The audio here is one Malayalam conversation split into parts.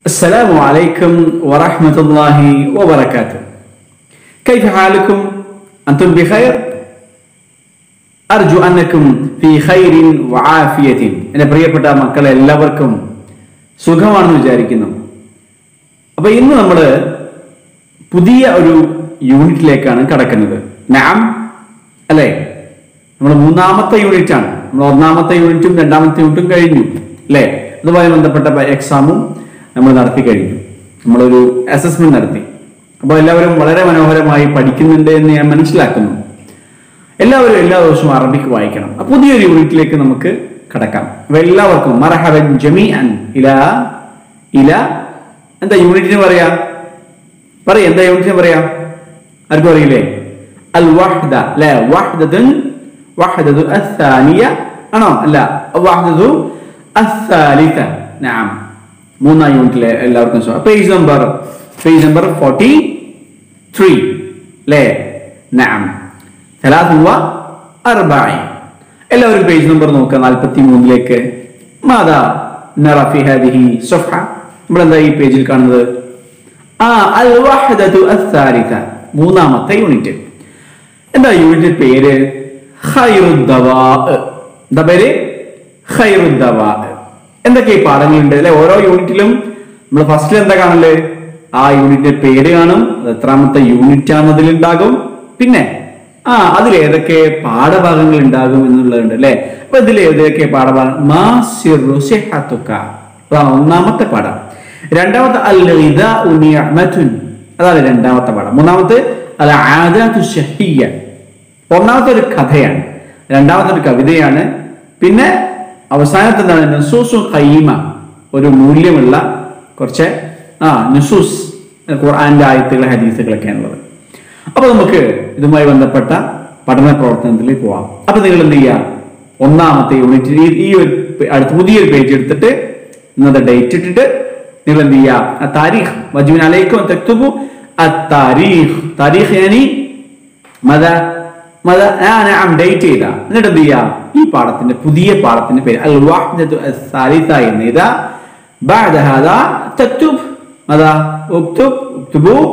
السلام عليكم ورحمة الله وبركاته كيف حالكم؟ أنتم بخير؟ أرجو أنكم في خير وعافية എൻ്റെ പ്രിയപ്പെട്ട മക്കളെ എല്ലാവർക്കും സുഖമാണെന്ന് വിചാരിക്കുന്നു അപ്പൊ ഇന്ന് നമ്മൾ പുതിയ ഒരു യൂണിറ്റിലേക്കാണ് കടക്കുന്നത് നാം അല്ലേ നമ്മൾ മൂന്നാമത്തെ യൂണിറ്റ് ആണ് നമ്മൾ ഒന്നാമത്തെ യൂണിറ്റും രണ്ടാമത്തെ യൂണിറ്റും കഴിഞ്ഞു അല്ലേ അതുമായി ബന്ധപ്പെട്ട എക്സാമും നമ്മൾ നടത്തി കഴിഞ്ഞു നമ്മളൊരു അസസ്മെന്റ് നടത്തി അപ്പോൾ എല്ലാവരും വളരെ മനോഹരമായി പഠിക്കുന്നുണ്ട് എന്ന് ഞാൻ മനസ്സിലാക്കുന്നു എല്ലാവരും എല്ലാ ദിവസവും അറബിക്ക് വായിക്കണം അപ്പൊ പുതിയൊരു യൂണിറ്റിലേക്ക് നമുക്ക് കടക്കാം അപ്പൊ എല്ലാവർക്കും മറഹബൻ ജമീ അൻ ഇല ഇല എന്താ യൂണിറ്റിന് പറയാ പറയാ എന്താ യൂണിറ്റിന് പറയാ ആർക്കും അറിയില്ലേ അൽ വഹ്ദ അല്ലെ വഹ്ദത്തുൻ വഹ്ദതു അസ്സാനിയ ആണോ അല്ല വഹ്ദതു അസ്സാലിസ നഅം മൂന്നാം യൂണിറ്റിലെ എല്ലാവർക്കും page number page number forty three അല്ലേ നഅം ثلاث وأربعين എല്ലാവരും പേജ് നമ്പർ നോക്കുക നാൽപ്പത്തി മൂന്നിലേക്ക് മാതാ നറഫി ഹാദിഹി സഫഹ നമ്മൾ എന്താ ഈ പേജിൽ കാണുന്നത് ആ അൽ വഹദതു അസ്സാലിസ മൂന്നാമത്തെ യൂണിറ്റ് എന്താ യൂണിറ്റ് പേര് ഖൈറുദ്ദവാ എന്താ പേര് ഖൈറുദ്ദവാ എന്തൊക്കെ ഈ പാഠങ്ങളുണ്ട് അല്ലെ ഓരോ യൂണിറ്റിലും നമ്മൾ ഫസ്റ്റിൽ എന്താ കാണല് ആ യൂണിറ്റിന്റെ പേര് കാണും അത് എത്രാമത്തെ യൂണിറ്റ് ആണെന്നതിൽ ഉണ്ടാകും പിന്നെ ആ അതിൽ ഏതൊക്കെ പാഠഭാഗങ്ങൾ ഉണ്ടാകും എന്നുള്ളതുണ്ട് അല്ലെ അപ്പൊ ഇതിൽ ഏതൊക്കെ പാഠഭാഗം മാ സിറു സിഹത്തുക അതാണ് ഒന്നാമത്തെ പാഠം രണ്ടാമത്തെ അൽ ഗിദാഉ നിഅമത്തുൻ അതാണ് രണ്ടാമത്തെ പാഠം മൂന്നാമത്തെ അൽ ആദാതു ഷഹിയ്യ ഒന്നാമത്തെ ഒരു കഥയാണ് രണ്ടാമത്തെ ഒരു കവിതയാണ് പിന്നെ അവസാനത്തെ എന്താണ് നസൂസു ഖയ്യിമ ഒരു മൂല്യമുള്ള കുറച്ച് ആ നുസൂസ് ഖുർആന്റെ ആയത്തുകൾ ഹദീസുകളൊക്കെയാണുള്ളത് അപ്പൊ നമുക്ക് ഇതുമായി ബന്ധപ്പെട്ട പഠന പ്രവർത്തനത്തിലേക്ക് പോവാം അപ്പൊ നിങ്ങൾ എന്ത് ചെയ്യുക ഒന്നാമത്തെ യൂണിറ്റ് ഈ ഈ ഒരു പേ- അടുത്ത പുതിയൊരു പേജ് എടുത്തിട്ട് ഇന്നത്തെ ഡേറ്റ് ഇട്ടിട്ട് നിങ്ങൾ എന്ത് ചെയ്യുക താരീഖ് വജുവിൻ അലൈക്കും തെക്തുബു താരീഖ് താരീഖ് ഞാനീ മത മത ആ നാം ഡേറ്റ് ചെയ്ത എന്നിട്ട് എന്ത് ചെയ്യാ ഈ പാഠത്തിന്റെ പുതിയ പാഠത്തിന്റെ പേര് അൽ വാഹ്ദത്തു അസ്സാലിസ എന്ന് ഇതാ بعد هذا تكتب ماذا اكتب اكتبوا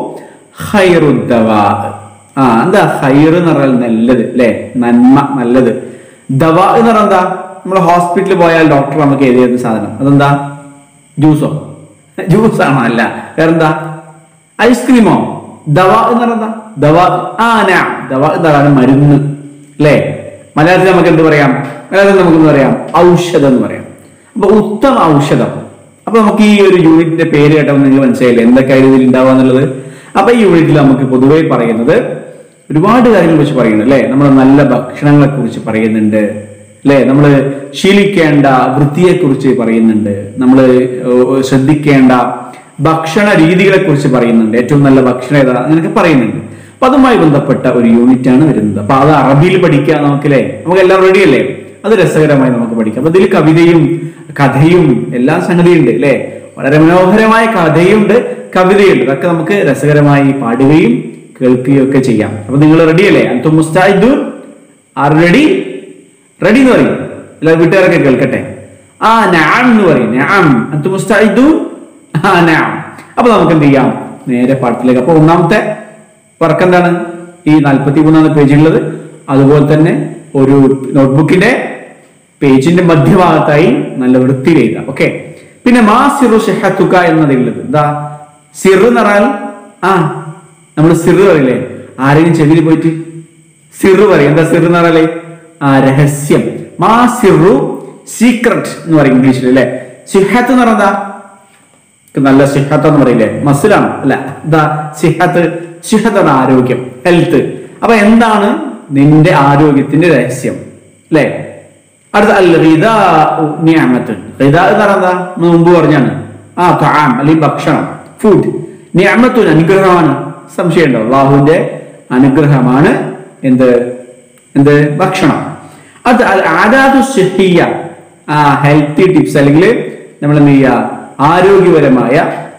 خير الدواء ആ എന്താ ഹൈർ എന്ന് പറഞ്ഞാൽ നല്ലത് അല്ലെ നന്മ നല്ലത് ദവ എന്ന് പറഞ്ഞാൽ എന്താ നമ്മൾ ഹോസ്പിറ്റലിൽ പോയാൽ ഡോക്ടർ നമുക്ക് എഴുതി തരുന്ന സാധനം അതെന്താ ജ്യൂസോ ജ്യൂസ് ആണോ അല്ല വേറെന്താ ഐസ്ക്രീമോ ദവ എന്ന് പറഞ്ഞാ ദവ ആ നാ ദവ എന്ന് പറഞ്ഞാൽ മരുന്ന് അല്ലേ മലയാളത്തിൽ നമുക്ക് എന്ത് പറയാം മലയാളത്തിൽ നമുക്ക് എന്ത് പറയാം ഔഷധം എന്ന് പറയാം അപ്പൊ ഉത്തമ ഔഷധം അപ്പൊ നമുക്ക് ഈ ഒരു യൂണിറ്റിന്റെ പേര് കേട്ടപ്പോൾ നിങ്ങൾ മനസ്സിലായില്ലേ എന്തൊക്കെയായിരുന്നു ഇതിൽ ഉണ്ടാവുക എന്നുള്ളത് അപ്പൊ ഈ യൂണിറ്റിൽ നമുക്ക് പൊതുവെ പറയുന്നത് ഒരുപാട് കാര്യങ്ങളെ കുറിച്ച് പറയുന്നുണ്ട് അല്ലെ നമ്മൾ നല്ല ഭക്ഷണങ്ങളെ കുറിച്ച് പറയുന്നുണ്ട് അല്ലെ നമ്മൾ ശീലിക്കേണ്ട വൃത്തിയെ കുറിച്ച് പറയുന്നുണ്ട് നമ്മൾ ശ്രദ്ധിക്കേണ്ട ഭക്ഷണ രീതികളെ കുറിച്ച് പറയുന്നുണ്ട് ഏറ്റവും നല്ല ഭക്ഷണം ഏതാ അങ്ങനെയൊക്കെ പറയുന്നുണ്ട് അപ്പൊ അതുമായി ബന്ധപ്പെട്ട ഒരു യൂണിറ്റ് ആണ് വരുന്നത് അപ്പൊ അത് അറബിയിൽ പഠിക്കാൻ നമുക്കല്ലേ നമുക്ക് എല്ലാം റെഡി അല്ലേ അത് രസകരമായി നമുക്ക് പഠിക്കാം അപ്പൊ ഇതിൽ കവിതയും കഥയും എല്ലാം സംഗതിയുണ്ട് അല്ലെ വളരെ മനോഹരമായ കഥയുണ്ട് കവിതയുണ്ട് അതൊക്കെ നമുക്ക് രസകരമായി പാടുകയും കേൾക്കുകയും ഒക്കെ ചെയ്യാം അപ്പൊ നിങ്ങൾ റെഡി അല്ലേ അന്തു മുസ്താഹിദു ആർ റെഡി റെഡി എന്ന് പറയും എല്ലാ വീട്ടുകാരൊക്കെ കേൾക്കട്ടെ ആ നാം എന്ന് പറയും നാം അന്തു മുസ്താഹിദു ആ നാം അപ്പൊ നമുക്ക് എന്ത് ചെയ്യാം നേരെ പാഠത്തിലേക്ക് അപ്പൊ ഒന്നാമത്തെ വർക്ക് എന്താണ് ഈ നാൽപ്പത്തി മൂന്നാമത്തെ പേജിലുള്ളത് അതുപോലെ തന്നെ ഒരു നോട്ട്ബുക്കിന്റെ പേജിന്റെ മധ്യഭാഗത്തായി നല്ല വൃത്തിയിൽ എഴുതാം ഓക്കെ പിന്നെ മാ സിറു ഷെഹത്തുക എന്നതുള്ളത് എന്താ സിറു എന്ന് പറഞ്ഞാൽ ആ നമ്മൾ സിറു പറയില്ലേ ആരെങ്കിലും ചെവിയിൽ പോയിട്ട് സിറു പറയും എന്താ സിറു എന്ന് പറഞ്ഞാലേ ആ രഹസ്യം മാ സിറു സീക്രട്ട് എന്ന് പറയും ഇംഗ്ലീഷിൽ അല്ലെ സിഹത്ത് എന്ന് പറഞ്ഞാൽ എന്താ നല്ല സിഹത്ത് എന്ന് പറയില്ലേ മസിലാണ് അല്ല എന്താ സിഹത്ത് സിഹത്താണ് ആരോഗ്യം ഹെൽത്ത് അപ്പൊ എന്താണ് നിന്റെ ആരോഗ്യത്തിന്റെ രഹസ്യം അല്ലെ അടുത്ത അൽ നിയമത്തുൻ ഹിദാ എന്ന് പറഞ്ഞാൽ എന്താ നമ്മൾ മുമ്പ് പറഞ്ഞാണ് ആ താം അല്ലെങ്കിൽ ഭക്ഷണം ഫുഡ് നിയമത്തുൻ അനുഗ്രഹമാണ് സംശയമുണ്ടോ അള്ളാഹുവിന്റെ അനുഗ്രഹമാണ് എന്ത് എന്ത് ഭക്ഷണം അത് ആദാതു സിഹിയ ആ ഹെൽത്തി ടിപ്സ് അല്ലെങ്കിൽ നമ്മൾ എന്ത് ചെയ്യുക ആരോഗ്യപരമായ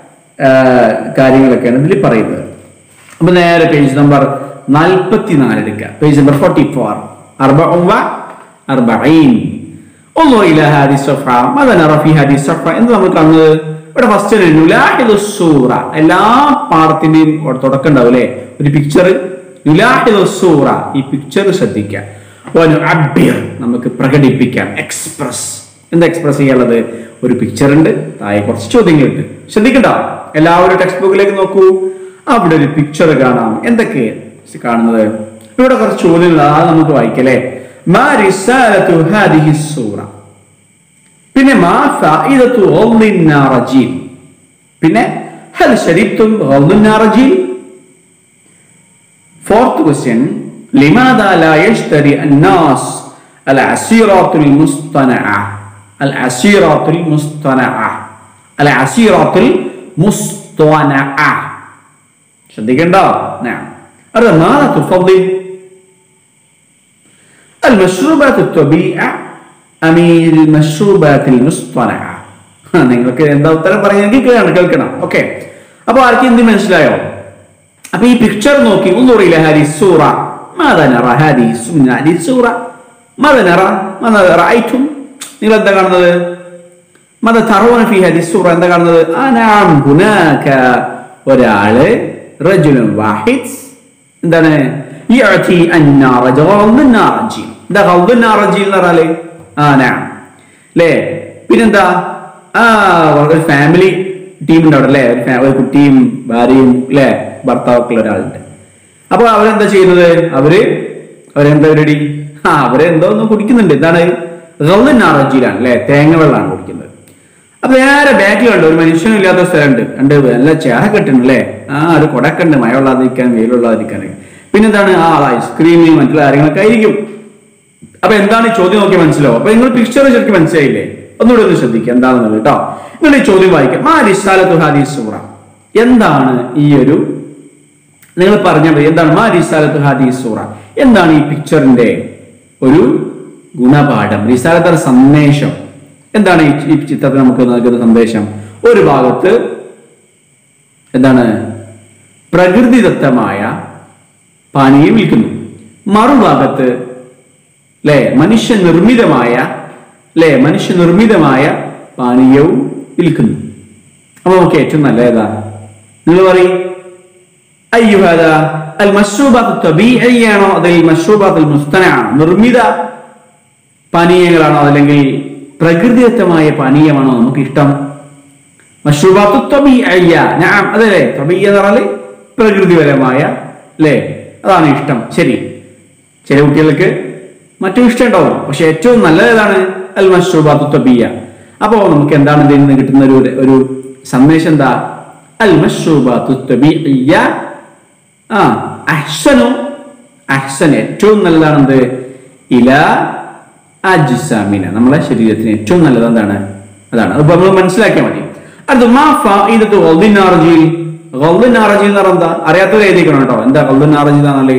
ആ, കാര്യങ്ങളൊക്കെയാണ് ഇതിൽ പറയുന്നത് അപ്പൊ നേരെ പേജ് നമ്പർ നാൽപ്പത്തിനാല് എടുക്കുക പേജ് നമ്പർ ഫോർട്ടി ഫോർ അർബ അർബീൻ انظر الى هذه الصفحه ماذا نرى في هذه الصفحه എന്ത് നമ്മൾ കാണുന്നത് ഇവിടെ ഫസ്റ്റ് നുലാഹിദു സൂറ എല്ലാ പാഠത്തിന്റെയും തുടക്കം ഉണ്ടാവും അല്ലെ ഒരു പിക്ചർ നുലാഹിദു സൂറ ഈ പിക്ചർ ശ്രദ്ധിക്കുക വനു അബ്യർ നമുക്ക് പ്രകടിപ്പിക്കാം എക്സ്പ്രസ് എന്താ എക്സ്പ്രസ് ചെയ്യാനുള്ളത് ഒരു പിക്ചർ ഉണ്ട് താഴെ കുറച്ച് ചോദ്യങ്ങളുണ്ട് ശ്രദ്ധിക്കണ്ട എല്ലാവരും ടെക്സ്റ്റ് ബുക്കിലേക്ക് നോക്കൂ അവിടെ ഒരു പിക്ചർ കാണാം എന്തൊക്കെ കാണുന്നത് ഇവിടെ കുറച്ച് ചോദ്യങ്ങൾ ആ നമുക്ക് വായിക്കല്ലേ മാ റിസാലത്തു ഹാദിഹി സൂറ പിന്നെ മാ ഫായിദത്തു ഗൗദിൻ നാറജീൻ പിന്നെ ഹൽ ശരിത്തും ഗൗദിൻ നാറജീൻ ഫോർത്ത് ക്വസ്റ്റ്യൻ لماذا لا يشتري الناس العسيرات المصطنعة العسيرات المصطنعة العسيرات المصطنعة ശ്രദ്ധിക്കണ്ട نعم أرى ماذا تفضل المشروبات الطبيعة أم المشروبات المصطنعة നിങ്ങൾക്ക് എന്താ ഉത്തരം പറയുന്നെങ്കിൽ കേൾക്കണം കേൾക്കണം ഓക്കെ അപ്പൊ ആർക്കും എന്ത് മനസ്സിലായോ അപ്പൊ ഈ പിക്ചർ നോക്കി ഒന്നുകൂടി ഹാരി സൂറ ماذا نرى هذه من هذه السورة ماذا نرى ماذا رأيتم നിങ്ങൾ എന്താ കാണുന്നത് ماذا ترون في هذه السورة എന്താ കാണുന്നത് ആ نعم هناك ഒരാള് رجل واحد എന്താണ് يعطي النار غض النارجيل എന്താ غض النارجيل എന്ന് പറഞ്ഞാല് ആ نعم അല്ലേ പിന്നെന്താ ആ ഒരു ഫാമിലി ടീം ഉണ്ട് അവിടെ അല്ലേ ഒരു ഫാ- ഒരു കുട്ടിയും ഭാര്യയും അല്ലേ ഭർത്താവൊക്കെ ഉള്ള ഒരാളുണ്ട് അപ്പൊ അവരെന്താ ചെയ്യുന്നത് അവര് അവരെന്താ പരിപാടി ആ അവരെന്തോ ഒന്ന് കുടിക്കുന്നുണ്ട് എന്താണ് ഗൗലനാറജിയിലാണ് അല്ലെ തേങ്ങ വെള്ളമാണ് കുടിക്കുന്നത് അപ്പൊ നേരെ ബാക്കിലുണ്ട് ഒരു മനുഷ്യനും ഇല്ലാത്ത സ്ഥലമുണ്ട് രണ്ട് നല്ല ചേറ കെട്ടുണ്ട് അല്ലേ ആ ഒരു കൊടക്കെ ഉണ്ട് മഴ കൊള്ളാതിരിക്കാൻ വെയിലുള്ളാതിരിക്കാൻ പിന്നെന്താണ് ആ ഐസ്ക്രീം മറ്റുള്ള കാര്യങ്ങളൊക്കെ ആയിരിക്കും അപ്പൊ എന്താണ് ഈ ചോദ്യം നോക്കി മനസ്സിലാവും അപ്പൊ നിങ്ങൾ പിക്ചർ ശരിക്കും മനസ്സിലായില്ലേ ഒന്നുകൂടി ഒന്ന് ശ്രദ്ധിക്കുക എന്താണെന്നുള്ളത് കേട്ടോ നിങ്ങൾ ഈ ചോദ്യം വായിക്കാം മാ റിസാലത്തു ഹാദീസ് സൂറ എന്താണ് ഈ ഒരു നിങ്ങൾ പറഞ്ഞാൽ മതി എന്താണ് മാ റിസാലത്ത് ഹാദീസ് സൂറ എന്താണ് ഈ പിക്ചറിന്റെ ഒരു ഗുണപാഠം റിസാലത്ത് സന്ദേശം എന്താണ് ഈ ഈ ചിത്രത്തിൽ നമുക്ക് നൽകുന്ന സന്ദേശം ഒരു ഭാഗത്ത് എന്താണ് പ്രകൃതിദത്തമായ പാനീയം വിൽക്കുന്നു മറുഭാഗത്ത് അല്ലെ മനുഷ്യനിർമ്മിതമായ അല്ലെ മനുഷ്യനിർമ്മിതമായ പാനീയവും വിൽക്കുന്നു അപ്പൊ നമുക്ക് ഏറ്റവും നല്ല ഏതാ നിങ്ങൾ പറയും അയ്യുഹദ അൽ മഷ്റൂബാത്ത് തബീഇയാണോ അതിൽ മഷ്റൂബാത്ത് മുസ്തനാണോ നിർമ്മിത പാനീയങ്ങളാണോ അല്ലെങ്കിൽ പ്രകൃതിദത്തമായ പാനീയമാണോ നമുക്ക് ഇഷ്ടം മഷ്റൂബാത്ത് തബീഇയ നഅം അതല്ലേ തബീഇയ എന്ന് പറഞ്ഞാൽ പ്രകൃതിപരമായ അല്ലേ അതാണ് ഇഷ്ടം ശരി ചില കുട്ടികൾക്ക് മറ്റും ഇഷ്ടം ഉണ്ടാവും പക്ഷെ ഏറ്റവും നല്ലത് ഏതാണ് അൽ മഷ്റൂബാത്ത് തബീയ അപ്പോ നമുക്ക് എന്താണ് ഇതിൽ നിന്ന് കിട്ടുന്ന ഒരു ഒരു സന്ദേശം എന്താ അൽ മഷ്റൂബാത്ത് തബീഇയ ആ അഹ്സനു അഹ്സൻ ഏറ്റവും നല്ലതാണെന്ത് ഇല അജ്സാമിന നമ്മളെ ശരീരത്തിന് ഏറ്റവും നല്ലത് എന്താണ് അതാണ് അപ്പൊ നമ്മൾ മനസ്സിലാക്കിയാൽ മതി അടുത്ത മാ ഫായിദത്തു ഗൾദിൻ നാറജിൽ ഗൾദിൻ നാറജിൽ എന്ന് പറഞ്ഞാൽ എന്താ അറിയാത്തവർ എഴുതിക്കണം കേട്ടോ എന്താ ഗൾദിൻ നാറജിൽ എന്നാണല്ലേ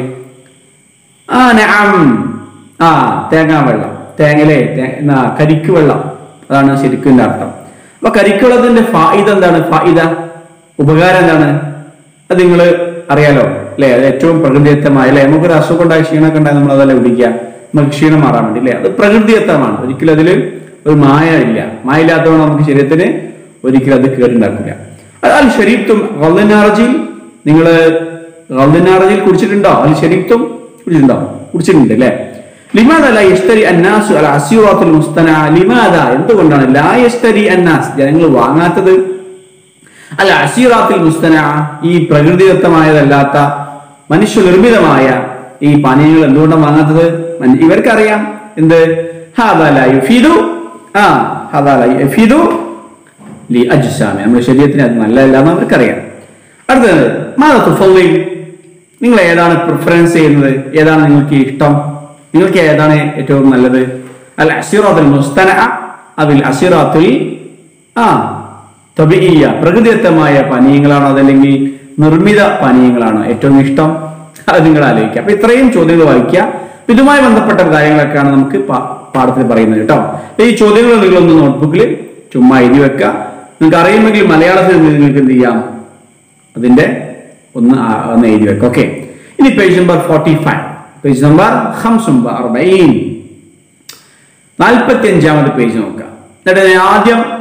ആ നഅം ആ തേങ്ങാ വെള്ളം തേങ്ങയിലെ തേ- എന്നാ, കരിക്ക് വെള്ളം അതാണ് ശരിക്കും ഇതിന്റെ അർത്ഥം അപ്പൊ കരിക്ക് വെള്ളത്തിന്റെ ഫായിദ എന്താണ് ഫായിദ ഉപകാരം എന്താണ് അത് നിങ്ങൾ അറിയാലോ അല്ലെ അത് ഏറ്റവും പ്രകൃതിദത്തമായ അല്ലെ നമുക്കൊരു അസുഖം ഉണ്ടായ ക്ഷീണമൊക്കെ ഉണ്ടായി നമ്മൾ അതല്ല കുടിക്കുക നമുക്ക് ക്ഷീണം മാറാൻ വേണ്ടി അല്ലെ അത് പ്രകൃതിദത്തമാണ് ഒരിക്കലും അതിൽ ഒരു മായ ഇല്ല മായ ഇല്ലാത്തതുകൊണ്ട് നമുക്ക് ശരീരത്തിന് ഒരിക്കലും അത് കേടുണ്ടാക്കില്ല അൽ ശരീരത്തും ഗൾദനാറജിൽ നിങ്ങൾ ഗൾദനാറജിൽ കുടിച്ചിട്ടുണ്ടോ അൽ ശരീരത്തും കുടിച്ചിട്ടുണ്ടോ കുടിച്ചിട്ടുണ്ട് അല്ലേ ലിമാദ ലാ യഷ്തരി അന്നാസു അൽ അസിറാത്തുൽ മുസ്തന ലിമാദ എന്തുകൊണ്ടാണ് ലാ യഷ്തരി അന്നാസ് ജനങ്ങൾ വാങ്ങാത്തത് അല്ല അസീറാത്തിൽ മുസ്തന ഈ പ്രകൃതിദത്തമായതല്ലാത്ത മനുഷ്യനിർമ്മിതമായ ഈ പാനീയങ്ങൾ എന്തുകൊണ്ടാണ് വാങ്ങാത്തത് മൻ- ഇവർക്കറിയാം എന്ത് ഹാദാ ലാ യുഫീദു ആ ഹാദാ ലാ യുഫീദു ലി അജ്സാമി നമ്മുടെ ശരീരത്തിന് അത് നല്ലതല്ല എന്ന് അവർക്കറിയാം അടുത്തത് മാതാ തുഫൗലി നിങ്ങൾ ഏതാണ് പ്രിഫറൻസ് ചെയ്യുന്നത് ഏതാണ് നിങ്ങൾക്ക് ഇഷ്ടം നിങ്ങൾക്ക് ഏതാണ് ഏറ്റവും നല്ലത് അൽ അസിറാത്തുൽ മുസ്തന അതിൽ അസിറാത്തുൽ ആ തബിയ പ്രകൃതിദത്തമായ പാനീയങ്ങളാണോ അതല്ലെങ്കിൽ നിർമ്മിത പാനീയങ്ങളാണോ ഏറ്റവും ഇഷ്ടം അത് നിങ്ങൾ ആലോചിക്കുക അപ്പൊ ഇത്രയും ചോദ്യങ്ങൾ വായിക്കുക ഇതുമായി ബന്ധപ്പെട്ട കാര്യങ്ങളൊക്കെയാണ് നമുക്ക് പാ- പാഠത്തിൽ പറയുന്നത് കേട്ടോ അപ്പൊ ഈ ചോദ്യങ്ങൾ നിങ്ങളൊന്ന് നോട്ട്ബുക്കിൽ ചുമ്മാ എഴുതി വെക്കുക നിങ്ങൾക്ക് അറിയുമെങ്കിൽ മലയാളത്തിൽ നിങ്ങൾക്ക് എന്ത് ചെയ്യാം അതിന്റെ ഒന്ന് ആ- ഒന്ന് എഴുതി വെക്കാം ഓക്കെ ഇനി page number forty five page number നാൽപ്പത്തി അഞ്ചാമത് പേജ് നോക്കാം എന്നിട്ട് ഞാൻ ആദ്യം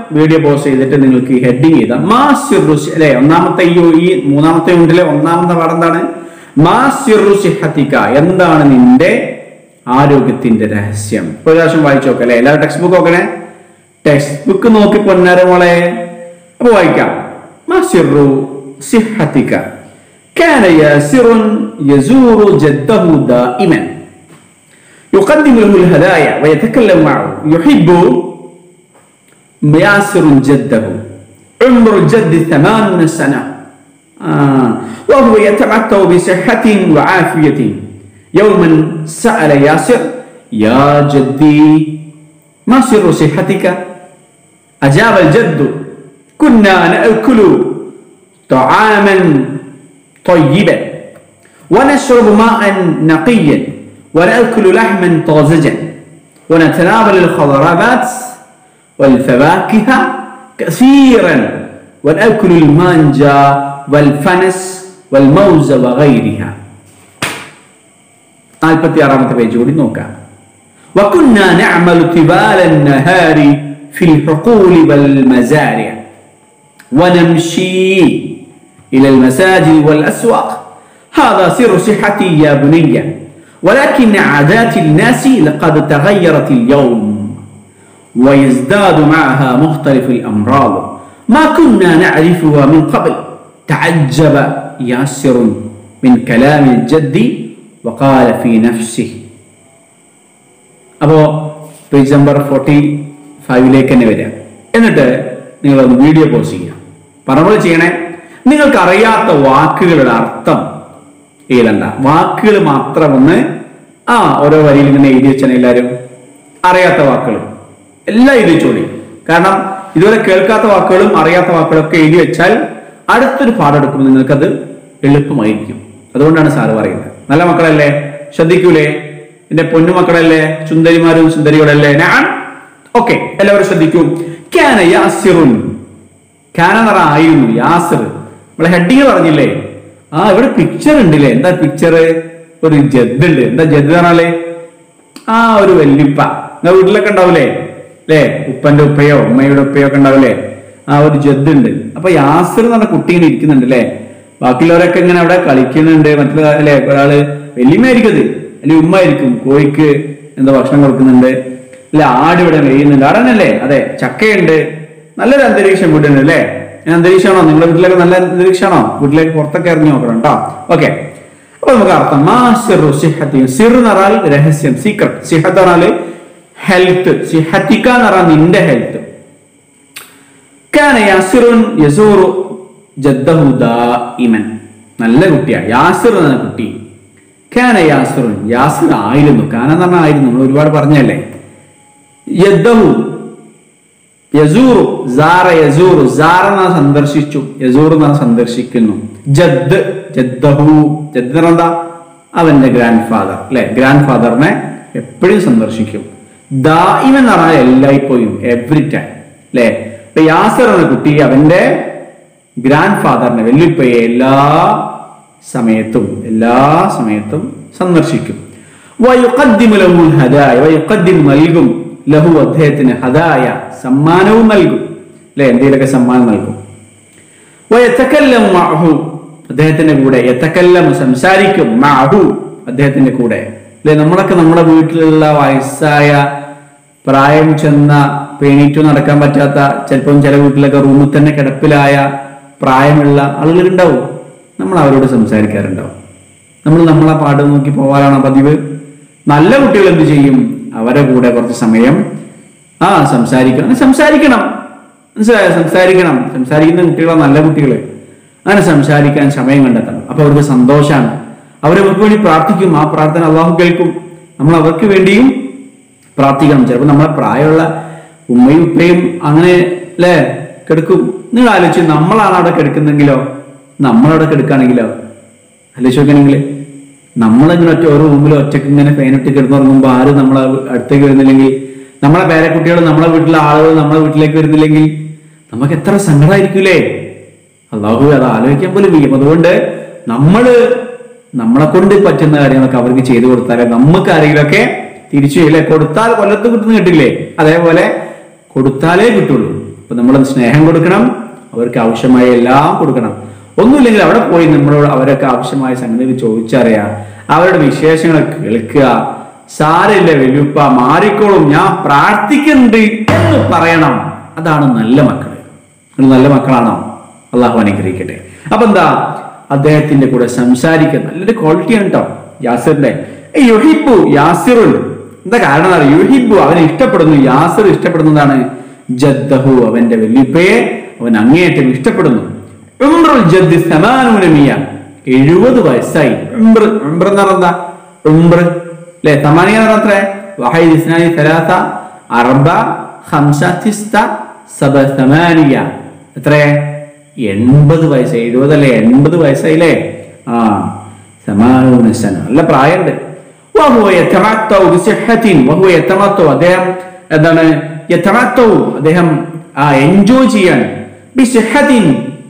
വീഡിയോ പോസ്റ്റ് ചെയ്തിട്ട് നിങ്ങൾക്ക് ഈ ഹെഡിങ് ചെയ്താൽ മാ സിറു സി- അല്ലെ ഒന്നാമത്തെ ഈ ഈ മൂന്നാമത്തെ യൂണിറ്റിലെ ഒന്നാമത്തെ പാഠം എന്താണ് മാ സിറു സിഹത്തിക എന്താണ് നിന്റെ ആരോഗ്യത്തിന്റെ രഹസ്യം ഒരു പ്രാവശ്യം വായിച്ചു നോക്കാം അല്ലെ എല്ലാവരും ടെക്സ്റ്റ് ബുക്ക് നോക്കണേ ടെക്സ്റ്റ് ബുക്ക് നോക്കി പൊന്നാര മോളെ അപ്പൊ വായിക്കാം മാ സിറു സിഹത്തിക كان ياسر يزور جده دائما يقدم له الهدايا ويتكلم معه يحب ياسر جده عمر الجد ثمانون سنة آه. وهو يتمتع بصحة وعافية يوما سأل ياسر يا جدي ما سر صحتك أجاب الجد كنا نأكل طعاما طيبا ونشرب ماء نقيا ونأكل لحما طازجا ونتناول الخضروات والفواكه كثيرا ونأكل المانجا والفنس والموز وغيرها നാൽപ്പത്തി ആറാമത്തെ പേജ് കൂടി നോക്കാം وكنا نعمل طوال النهار في الحقول والمزارع ونمشي إلى المساجد والأسواق هذا سر صحتي يا بني ولكن عادات الناس لقد تغيرت اليوم ويزداد معها مختلف الأمراض ما كنا نعرفها من قبل تعجب ياسر من كلام الجد وقال في نفسه അപ്പോൾ പേജ് നമ്പർ ഫോർട്ടി ഫൈവിലേക്ക് തന്നെ വരിക എന്നിട്ട് നിങ്ങൾ ഒന്ന് വീഡിയോ പോസ്റ്റ് ചെയ്യുക പറഞ്ഞ ചെയ്യണേ നിങ്ങൾക്ക് അറിയാത്ത വാക്കുകളുടെ അർത്ഥം എഴുതണ്ട വാക്കുകൾ മാത്രം ഒന്ന് ആ ഓരോ വരിയിൽ ഇങ്ങനെ എഴുതി വെച്ചാണ് എല്ലാവരും അറിയാത്ത വാക്കുകൾ എല്ലാം എഴുതി വെച്ചോളി കാരണം ഇതുവരെ കേൾക്കാത്ത വാക്കുകളും അറിയാത്ത വാക്കുകളും ഒക്കെ എഴുതി വെച്ചാൽ അടുത്തൊരു പാഠം എടുക്കുമ്പോൾ നിങ്ങൾക്കത് എളുപ്പമായിരിക്കും അതുകൊണ്ടാണ് സാറ് പറയുന്നത് നല്ല മക്കളല്ലേ ശ്രദ്ധിക്കൂലേ എന്റെ പൊന്നു മക്കളല്ലേ സുന്ദരിമാരും സുന്ദരികളല്ലേ ഞാൻ ഓക്കെ എല്ലാവരും ശ്രദ്ധിക്കൂ ക്യാന യാസിറുൻ ക്യാന എന്ന് പറഞ്ഞാൽ ആയിരുന്നു യാസിർ നമ്മളെ ഹെഡിങ് പറഞ്ഞില്ലേ ആ ഇവിടെ പിക്ചർ ഉണ്ടല്ലേ എന്താ പിക്ചർ ഒരു ജദ് ഉണ്ട് എന്താ ജദ് പറഞ്ഞാലേ ആ ഒരു വല്യുപ്പ നിങ്ങളുടെ വീട്ടിലൊക്കെ ഉണ്ടാവില്ലേ അല്ലേ ഉപ്പന്റെ ഉപ്പയോ ഉമ്മയുടെ ഉപ്പയോ ഒക്കെ ഉണ്ടാവില്ലേ ആ ഒരു ജദ് ഉണ്ട് അപ്പൊ യാസിർ എന്ന് പറഞ്ഞ കുട്ടി ഇങ്ങനെ ഇരിക്കുന്നുണ്ട് അല്ലേ ബാക്കിയുള്ളവരൊക്കെ ഇങ്ങനെ അവിടെ കളിക്കുന്നുണ്ട് മറ്റുള്ള അല്ലെ ഒരാള് വല്യമ്മയായിരിക്കും അത് അല്ലെങ്കിൽ ഉമ്മ ആയിരിക്കും കോഴിക്ക് എന്താ ഭക്ഷണം കൊടുക്കുന്നുണ്ട് അല്ലെ ആട് ഇവിടെ മെയ്യുന്നുണ്ട് ആടനല്ലേ അതെ ചക്കയുണ്ട് നല്ലൊരു അന്തരീക്ഷം വീടുണ്ട് അല്ലേ ഞാൻ അന്തരീക്ഷമാണോ നിങ്ങളുടെ വീട്ടിലൊക്കെ നല്ല അന്തരീക്ഷമാണോ വീട്ടിലേക്ക് പുറത്തൊക്കെ ഇറങ്ങി നോക്കണം കേട്ടോ ഓക്കെ അപ്പൊ നമുക്ക് അർത്ഥം മാ സിറു സിഹത്തി സിർ എന്ന് പറഞ്ഞാൽ രഹസ്യം സീക്രട്ട് സിഹത്ത് പറഞ്ഞാല് ഹെൽത്ത് സിഹത്തിക്ക എന്ന് പറഞ്ഞാൽ നിന്റെ ഹെൽത്ത് കാന യാസിറുൻ യസൂറു ജദ്ദഹു ദാഇമൻ നല്ല കുട്ടിയാ യാസിർ എന്ന കുട്ടി കാന യാസിറുൻ യാസിർ ആയിരുന്നു കാന എന്ന് പറഞ്ഞാൽ ആയിരുന്നു നമ്മൾ ഒരുപാട് പറഞ്ഞല്ലേ യദ്ദഹു യസൂറു സാറ യസൂറു സാറ എന്ന സന്ദർശിച്ചു യസൂർ എന്ന സന്ദർശിക്കുന്നു ജദ് ജദ്ദഹു ജദ് എന്ന് പറഞ്ഞാ എന്താ അവന്റെ ഗ്രാൻഡ് ഫാദർ അല്ലെ ഗ്രാൻഡ് ഫാദറിനെ എപ്പോഴും സന്ദർശിക്കും ദായിം എന്ന് പറഞ്ഞാൽ എല്ലായ്പ്പോഴും എവറി ടൈം അല്ലെ യാസർ എന്ന കുട്ടി അവന്റെ ഗ്രാൻഡ് ഫാദറിനെ വെല്ലുപ്പയെ എല്ലാ സമയത്തും എല്ലാ സമയത്തും സന്ദർശിക്കും വയുഖദ്ദിമു ലഹുൽ ഹദായ വയുഖദ്ദിം നൽകും ലഹു അദ്ദേഹത്തിന് ഹദായ സമ്മാനവും നൽകും അല്ലെ എന്തെങ്കിലുമൊക്കെ സമ്മാനം നൽകും വയത്തക്കല്ലം മഅഹു അദ്ദേഹത്തിന്റെ കൂടെ യത്തക്കല്ലം സംസാരിക്കും മഅഹു അദ്ദേഹത്തിന്റെ കൂടെ അല്ലെ നമ്മളൊക്കെ നമ്മുടെ വീട്ടിലുള്ള വയസ്സായ പ്രായം ചെന്ന പേണീറ്റു നടക്കാൻ പറ്റാത്ത ചിലപ്പം ചില വീട്ടിലൊക്കെ റൂമിൽ തന്നെ കിടപ്പിലായ പ്രായമുള്ള ആളുകളുണ്ടാവും നമ്മൾ അവരോട് സംസാരിക്കാറുണ്ടാവും നമ്മൾ നമ്മളെ പാട് നോക്കി പോകാനാണ് പതിവ് നല്ല കുട്ടികൾ എന്ത് ചെയ്യും അവരെ കൂടെ കുറച്ച് സമയം ആ സംസാരിക്കണം അങ്ങനെ സംസാരിക്കണം മനസ്സിലായോ സംസാരിക്കണം സംസാരിക്കുന്ന കുട്ടികളാണ് നല്ല കുട്ടികൾ അങ്ങനെ സംസാരിക്കാൻ സമയം കണ്ടെത്തണം അപ്പൊ അവർക്ക് സന്തോഷമാണ് അവരവർക്ക് വേണ്ടി പ്രാർത്ഥിക്കും ആ പ്രാർത്ഥന അള്ളാഹു കേൾക്കും നമ്മൾ അവർക്ക് വേണ്ടിയും പ്രാർത്ഥിക്കണം ചിലപ്പോൾ നമ്മളെ പ്രായമുള്ള ഉമ്മയും ഉപ്പയും അങ്ങനെ അല്ലേ കിടക്കും നിങ്ങൾ ആലോചിച്ച് നമ്മളാണ് അവിടെ കിടക്കുന്നെങ്കിലോ നമ്മളവിടെ കിടക്കുകയാണെങ്കിലോ ആലോചിച്ച് നോക്കണമെങ്കിൽ നമ്മളിങ്ങനെ ഒറ്റ ഓരോ റൂമിൽ ഒറ്റക്ക് ഇങ്ങനെ ഫാനിട്ട് കിടന്നുറങ്ങുമ്പോൾ ആരും നമ്മളെ അടുത്തേക്ക് വരുന്നില്ലെങ്കിൽ നമ്മളെ പേരക്കുട്ടികൾ നമ്മളെ വീട്ടിലെ ആളുകൾ നമ്മളെ വീട്ടിലേക്ക് വരുന്നില്ലെങ്കിൽ നമുക്ക് എത്ര സങ്കടമായിരിക്കൂലേ അള്ളാഹു അത് ആലോചിക്കാൻ പോലും വയ്യും അതുകൊണ്ട് നമ്മള് നമ്മളെ കൊണ്ട് പറ്റുന്ന കാര്യങ്ങളൊക്കെ അവർക്ക് ചെയ്തു കൊടുത്താലേ നമുക്ക് ആരെങ്കിലുമൊക്കെ തിരിച്ചു ചെയ്യില്ലേ കൊടുത്താൽ കൊല്ലത്ത് കിട്ടുന്ന കിട്ടില്ലേ അതേപോലെ കൊടുത്താലേ കിട്ടുള്ളൂ അപ്പൊ നമ്മൾ സ്നേഹം കൊടുക്കണം അവർക്ക് ആവശ്യമായ എല്ലാം കൊടുക്കണം ഒന്നുമില്ലെങ്കിൽ അവിടെ പോയി നമ്മളോട് അവരൊക്കെ ആവശ്യമായ സംഗതി ചോദിച്ചറിയാം അവരുടെ വിശേഷങ്ങൾ കേൾക്കുക സാരമില്ല വെല്ലുപ്പ മാറിക്കോളും ഞാൻ പ്രാർത്ഥിക്കുന്നുണ്ട് എന്ന് പറയണം അതാണ് നല്ല മക്കള് നിങ്ങൾ നല്ല മക്കളാണോ അള്ളാഹു അനുഗ്രഹിക്കട്ടെ അപ്പൊ എന്താ അദ്ദേഹത്തിന്റെ കൂടെ സംസാരിക്കുക നല്ലൊരു ക്വാളിറ്റിയാണ് കേട്ടോ യാസിറിന്റെ ഏയ് യുഹിബു യാസിറുൻ എന്താ കാരണം എന്താ അറിയോ? യുഹിബു അവനെ ഇഷ്ടപ്പെടുന്നു യാസിർ ഇഷ്ടപ്പെടുന്നതാണ് ജദ്ദഹു അവന്റെ വല്യപ്പയെ അവൻ അങ്ങേയറ്റം ഇഷ്ടപ്പെടുന്നു ഉംറുൽ ജദ്ദി സമാനൂന മിയ എഴുപത് വയസ്സായി ഉംറ് ഉംറ് എന്ന് പറഞ്ഞാൽ എന്താ ഉംറ് അല്ലെ തമാനിയ എന്ന് പറഞ്ഞാൽ എത്ര വഹൈദ് ഇസ്നാനി സലാസ അർബ ഹംസ തിസ്ത സബ സമാനിയ എത്ര എൺപത് വയസ്സ് എഴുപതല്ലേ എൺപത് വയസ്സായില്ലേ ആ സമാനൂന സന നല്ല പ്രായമുണ്ട് വഹുവ യതമത്തഉ ബിസിഹ്ഹത്തിൻ വഹുവ യതമത്തഉ അദ്ദേഹം എന്താണ് യതമത്തഉ അദ്ദേഹം ആ എൻജോയ് ചെയ്യാൻ ബിസിഹ്ഹത്തിൻ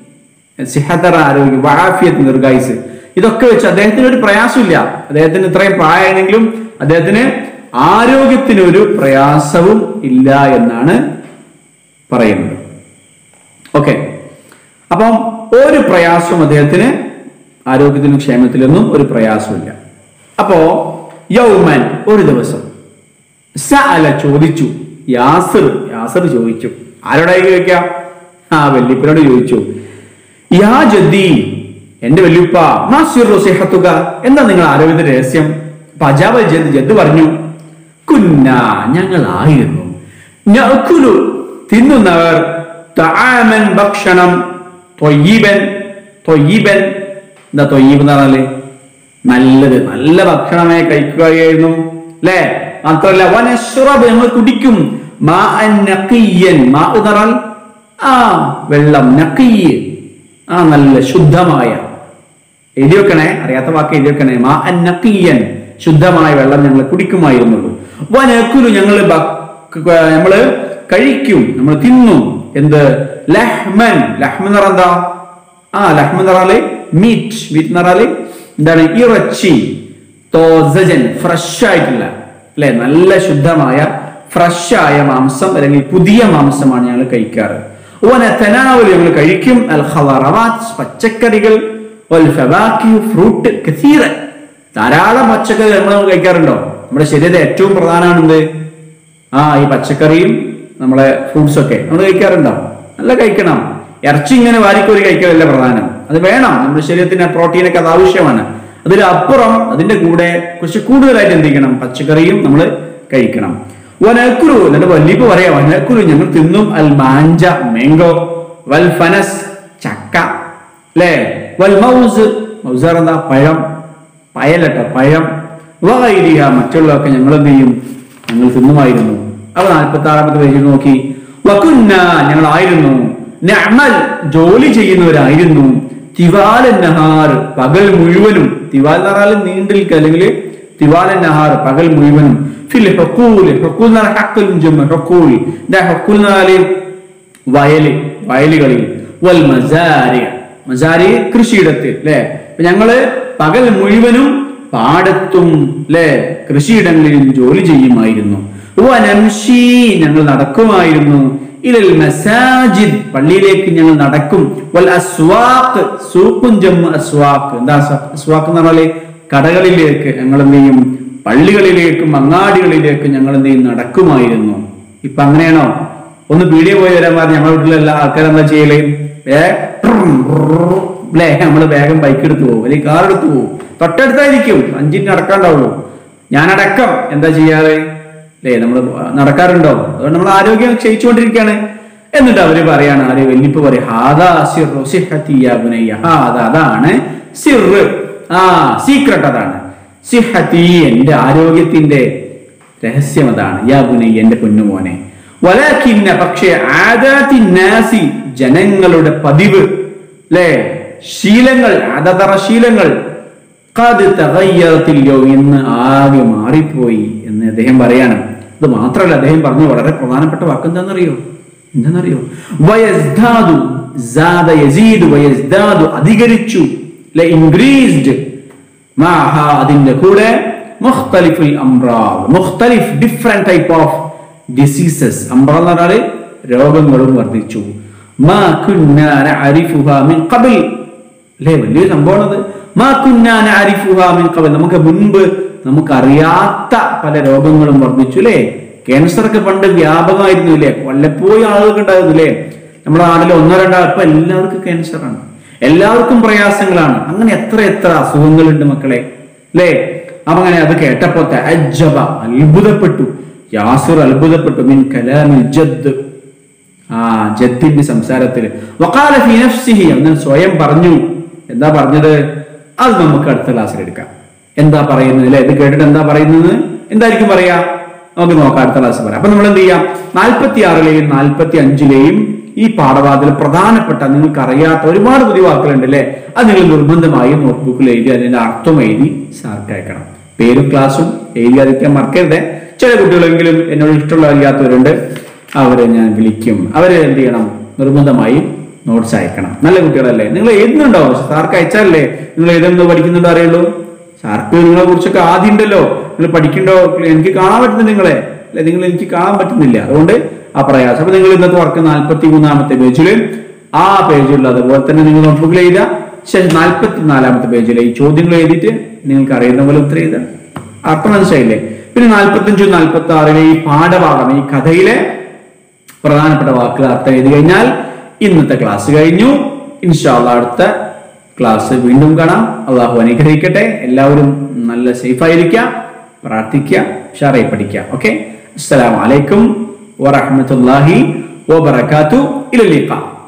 സിഹത്തറ ആരോഗ്യം വാഫിയത്ത് ദീർഘായുസ് ഇതൊക്കെ വെച്ച് അദ്ദേഹത്തിന് ഒരു പ്രയാസമില്ല അദ്ദേഹത്തിന് ഇത്രയും പ്രായമാണെങ്കിലും അദ്ദേഹത്തിന് ആരോഗ്യത്തിന് ഒരു പ്രയാസവും ഇല്ല എന്നാണ് പറയുന്നത് ഓക്കെ അപ്പം ഒരു പ്രയാസവും അദ്ദേഹത്തിന് ആരോഗ്യത്തിനും ക്ഷേമത്തിലൊന്നും ഒരു പ്രയാസമില്ല അപ്പോ യൗമൻ ഒരു ദിവസം സഅല ചോദിച്ചു യാസിർ യാസിർ ചോദിച്ചു ആരോടായി ചോദിക്കാം ആ വല്യപ്പനോട് ചോദിച്ചു യാ ജദ്ദി എന്റെ വല്യുപ്പ മാ സിർറു സിഹത്തുക എന്താ നിങ്ങൾ ആരോഗ്യത്തിന്റെ രഹസ്യം അപ്പൊ അജാബ് ജദ് ജദ് പറഞ്ഞു കുന്ന ഞങ്ങളായിരുന്നു നഅ്കുലു തിന്നുന്നവർ തആമൻ ഭക്ഷണം തൊയ്യിബൻ തൊയ്യിബൻ എന്താ തൊയ്യിബ് എന്ന് പറഞ്ഞാല് നല്ലത് നല്ല ഭക്ഷണമേ കഴിക്കുകയായിരുന്നു അല്ലേ മാത്രമല്ല വനശ്രബ് ഞങ്ങൾ കുടിക്കും മാ അൻ നഖിയ്യൻ മാ എന്ന് പറഞ്ഞാൽ ആ വെള്ളം നഖിയ്യ് ആ നല്ല ശുദ്ധമായ എഴുതി വെക്കണേ അറിയാത്ത വാക്ക് എഴുതി വെക്കണേ മാ അൻ നഖിയ്യൻ ശുദ്ധമായ വെള്ളം ഞങ്ങൾ കുടിക്കുമായിരുന്നുള്ളൂ വനക്കുലു ഞങ്ങൾ നമ്മള് കഴിക്കും നമ്മൾ തിന്നും എന്ത് ലഹ്മൻ ലഹ്മൻ എന്ന് പറഞ്ഞാൽ എന്താ ആ ലഹ്മൻ എന്ന് പറഞ്ഞാല് മീറ്റ് മീറ്റ് എന്ന് പറഞ്ഞാല് എന്താണ് ഇറച്ചി തോസജൻ ഫ്രഷ് ആയിട്ടുള്ള അല്ലെ നല്ല ശുദ്ധമായ ഫ്രഷ് ആയ മാംസം അല്ലെങ്കിൽ പുതിയ മാംസമാണ് ഞങ്ങൾ കഴിക്കാറ് ഓനത്തനാവൽ ഞങ്ങൾ കഴിക്കും അൽ ഖവറവാത്ത് പച്ചക്കറികൾ വൽ ഫവാക്കിഹ് ഫ്രൂട്ട് കസീറ ധാരാളം പച്ചക്കറി നമ്മൾ കഴിക്കാറുണ്ടോ നമ്മുടെ ശരീരത്തെ ഏറ്റവും പ്രധാനമാണ് എന്ത് ആ ഈ പച്ചക്കറിയും നമ്മളെ ഫ്രൂട്ട്സ് ഒക്കെ നമ്മൾ കഴിക്കാറുണ്ടോ നല്ല കഴിക്കണം ഇറച്ചി ഇങ്ങനെ വാരിക്കോരി കഴിക്കലല്ല പ്രധാനം അത് വേണം നമ്മുടെ ശരീരത്തിന് പ്രോട്ടീനൊക്കെ അത് ആവശ്യമാണ് അതിലപ്പുറം അതിന്റെ കൂടെ കുറച്ച് കൂടുതലായിട്ട് എന്ത് ചെയ്യണം പച്ചക്കറിയും നമ്മൾ കഴിക്കണം വനക്കുരു എന്നിട്ട് വല്ലിപ്പ് പറയാം വനക്കുരു ഞങ്ങൾ തിന്നും അൽ മാഞ്ച മാംഗോ വൽ ഫനസ് ചക്ക അല്ലേ വൽ മൗസ് മൗസർ എന്താ പഴം പയലട്ടോ പഴം വൈരിക മറ്റുള്ളതൊക്കെ ഞങ്ങൾ എന്ത് ചെയ്യും ഞങ്ങൾ തിന്നുമായിരുന്നു അവ നാൽപ്പത്തി ആറാമത്തെ പേജിൽ നോക്കി വകുന്ന ഞങ്ങളായിരുന്നു നഅമൽ ജോലി ചെയ്യുന്നവരായിരുന്നു തിവാലൻ നഹാർ പകൽ മുഴുവനും തിവാൽ എന്ന് പറഞ്ഞാൽ നീണ്ടിൽക്ക് അല്ലെങ്കിൽ തിവാലൻ നഹാർ പകൽ മുഴുവനും ഫിൽ ഹക്കൂൽ ഹക്കൂൽ എന്ന് പറഞ്ഞാൽ ഹക്കുൽ ജും ഹക്കൂൽ ഇതാ ഹക്കൂൽ എന്ന് പറഞ്ഞാൽ വയല് വയലുകളിൽ വൽ മസാരി മസാരി കൃഷിയിടത്തിൽ അല്ലെ അപ്പൊ ഞങ്ങള് പകൽ മുഴുവനും പാടത്തും അല്ലെ കൃഷിയിടങ്ങളിലും ജോലി ചെയ്യുമായിരുന്നു വനംഷി ഞങ്ങൾ നടക്കുമായിരുന്നു ഇലൽ മസാജിദ് പള്ളിയിലേക്ക് ഞങ്ങൾ നടക്കും വൽ അസ്വാഖ് സൂഖും ജമ്മു അസ്വാഖ് എന്താ അസ്വാ- അസ്വാഖ് എന്ന് പറഞ്ഞാല് കടകളിലേക്ക് ഞങ്ങൾ എന്ത് ചെയ്യും പള്ളികളിലേക്കും അങ്ങാടികളിലേക്കും ഞങ്ങൾ എന്ത് ചെയ്യും നടക്കുമായിരുന്നു ഇപ്പൊ അങ്ങനെയാണോ ഒന്ന് പീടിയ പോയി വരാൻ പറഞ്ഞ നമ്മുടെ വീട്ടിലുള്ള ആൾക്കാർ എന്താ ചെയ്യല് ഏ അല്ലേ നമ്മള് വേഗം ബൈക്ക് എടുത്തു പോകും അല്ലെങ്കിൽ കാർ എടുത്തു പോകും തൊട്ടടുത്തായിരിക്കും അഞ്ചിന് നടക്കാണ്ടാവുള്ളൂ ഞാനടക്കം എന്താ ചെയ്യാറ് അല്ലേ നമ്മൾ നടക്കാറുണ്ടോ അതുകൊണ്ട് നമ്മൾ ആരോഗ്യം ക്ഷയിച്ചുകൊണ്ടിരിക്കുകയാണ് എന്നിട്ട് അവര് പറയാണ് ആര് വല്ലിപ്പ് പറയും ഹാദാ സിർറു സിഹ്ഹത്തി യാ ബുനയ്യ ഹാദാ അതാണ് സിറ് ആ സീക്രട്ട് അതാണ് സിഹത്തി എന്റെ ആരോഗ്യത്തിന്റെ രഹസ്യം അതാണ് യാ ബുനയ്യ എന്റെ പൊന്നുമോനെ വലാഖിന്ന പക്ഷേ ആദാത്തി നാസി ജനങ്ങളുടെ പതിവ് അല്ലേ ശീലങ്ങൾ അതതറ ശീലങ്ങൾ ഖദ് തഗയ്യറത്തില്ലോ എന്ന് ആകെ മാറിപ്പോയി എന്ന് അദ്ദേഹം പറയാണ് ഇത് മാത്രമല്ല അദ്ദേഹം പറഞ്ഞു വളരെ പ്രധാനപ്പെട്ട വാക്ക് എന്താണെന്നറിയോ എന്താണെന്നറിയോ വയസ്ദാദു സാദ യസീദു വയസ്ദാദു അധികരിച്ചു അല്ലെ ഇൻക്രീസ്ഡ് മാഹ അതിന്റെ കൂടെ മുഖ്തലിഫുൽ അംറാദ് മുഖ്തലിഫ് ഡിഫറെന്റ് ടൈപ്പ് ഓഫ് ഡിസീസസ് അംറാദ് എന്ന് പറഞ്ഞാല് രോഗങ്ങളും വർദ്ധിച്ചു മാ കുന്നാ നഅരിഫുഹാ മിൻ ഖബൽ അല്ലേ വലിയ സംഭവമാണത് മാ കുന്നാ നഅരിഫുഹാ മിൻ ഖബൽ നമുക്ക് മുൻപ് നമുക്കറിയാത്ത പല രോഗങ്ങളും വർദ്ധിച്ചു അല്ലേ ക്യാൻസർ ഒക്കെ പണ്ട് വ്യാപകമായിരുന്നു ഇല്ലേ വല്ലപ്പോഴും ആളുകൾക്ക് ഉണ്ടായിരുന്നു ഇല്ലേ നമ്മുടെ നാട്ടിൽ ഒന്നോ രണ്ടോ ഇപ്പൊ എല്ലാവർക്കും ക്യാൻസർ ആണ് എല്ലാവർക്കും പ്രയാസങ്ങളാണ് അങ്ങനെ എത്ര എത്ര അസുഖങ്ങളുണ്ട് മക്കളെ അല്ലേ അപ്പൊ അങ്ങനെ അത് കേട്ടപ്പോ തഅജ്ജബ അത്ഭുതപ്പെട്ടു യാസുർ അത്ഭുതപ്പെട്ടു മിൻ കലാമിൽ ജദ് ആ ജദ്ദിന്റെ സംസാരത്തിൽ വഖാല ഫി നഫ്സിഹി അവൻ സ്വയം പറഞ്ഞു എന്താ പറഞ്ഞത് അത് നമുക്ക് അടുത്ത ക്ലാസ്സിൽ എടുക്കാം എന്താ പറയുന്നത് അല്ലെ ഇത് കേട്ടിട്ട് എന്താ പറയുന്നത് എന്തായിരിക്കും പറയാ നമുക്ക് നോക്കാം അടുത്ത ക്ലാസ് പറയാം അപ്പൊ നമ്മൾ എന്ത് ചെയ്യാം നാൽപ്പത്തി ആറിലെയും നാൽപ്പത്തി അഞ്ചിലെയും ഈ പാഠഭാഗത്തിൽ പ്രധാനപ്പെട്ട നിങ്ങൾക്ക് അറിയാത്ത ഒരുപാട് പുതിയ വാക്കുകളുണ്ട് അല്ലെ അത് നിങ്ങൾ നിർബന്ധമായും നോട്ട്ബുക്കിൽ എഴുതി അതിന്റെ അർത്ഥം എഴുതി സാർക്ക് അയക്കണം പേരും ക്ലാസ്സും എഴുതിയാതിരിക്കാൻ മറക്കരുത് ചില കുട്ടികളെങ്കിലും എന്നോട് ഇഷ്ടമുള്ള അറിയാത്തവരുണ്ട് അവരെ ഞാൻ വിളിക്കും അവരെ എന്ത് ചെയ്യണം നിർബന്ധമായും നോട്ട്സ് അയക്കണം നല്ല കുട്ടികളല്ലേ നിങ്ങൾ എഴുതുന്നുണ്ടോ സാർക്ക് അയച്ചാലല്ലേ നിങ്ങൾ ഏതെന്ന് പഠിക്കുന്നുണ്ടോ അറിയുള്ളൂ സാർക്ക് നിങ്ങളെ കുറിച്ചൊക്കെ ആദ്യം ഉണ്ടല്ലോ നിങ്ങൾ പഠിക്കണ്ടോ എനിക്ക് കാണാൻ പറ്റുന്നില്ല നിങ്ങളെ അല്ലെ നിങ്ങൾ എനിക്ക് കാണാൻ പറ്റുന്നില്ല അതുകൊണ്ട് ആ പ്രയാസം അപ്പൊ നിങ്ങൾ ഇന്നത്തെ വർക്ക് നാൽപ്പത്തി മൂന്നാമത്തെ പേജിൽ ആ പേജിൽ അതുപോലെ തന്നെ നിങ്ങൾ നോട്ട്ബുക്കിൽ എഴുതുക ശേഷം നാൽപ്പത്തി നാലാമത്തെ പേജിൽ ഈ ചോദ്യങ്ങൾ എഴുതിയിട്ട് നിങ്ങൾക്ക് അറിയുന്ന പോലെ ഉത്തരം എഴുതുക അർത്ഥം മനസ്സിലായില്ലേ പിന്നെ നാൽപ്പത്തഞ്ചും നാൽപ്പത്തി ആറിലെ ഈ പാഠഭാഗം ഈ കഥയിലെ പ്രധാനപ്പെട്ട വാക്കുകൾ അർത്ഥം എഴുതി കഴിഞ്ഞാൽ ഇന്നത്തെ ക്ലാസ് കഴിഞ്ഞു ഇൻഷാല്ല അടുത്ത ക്ലാസ് വീണ്ടും കാണാം അള്ളാഹു അനുഗ്രഹിക്കട്ടെ എല്ലാവരും നല്ല സേഫ് ആയിരിക്കുക പ്രാർത്ഥിക്കുക ഷാറായി പഠിക്കുക ഓക്കെ അസ്സലാമു അലൈക്കും വറഹ്മത്തുള്ളാഹി വബറകാതു ഇലൽ ലിഖാ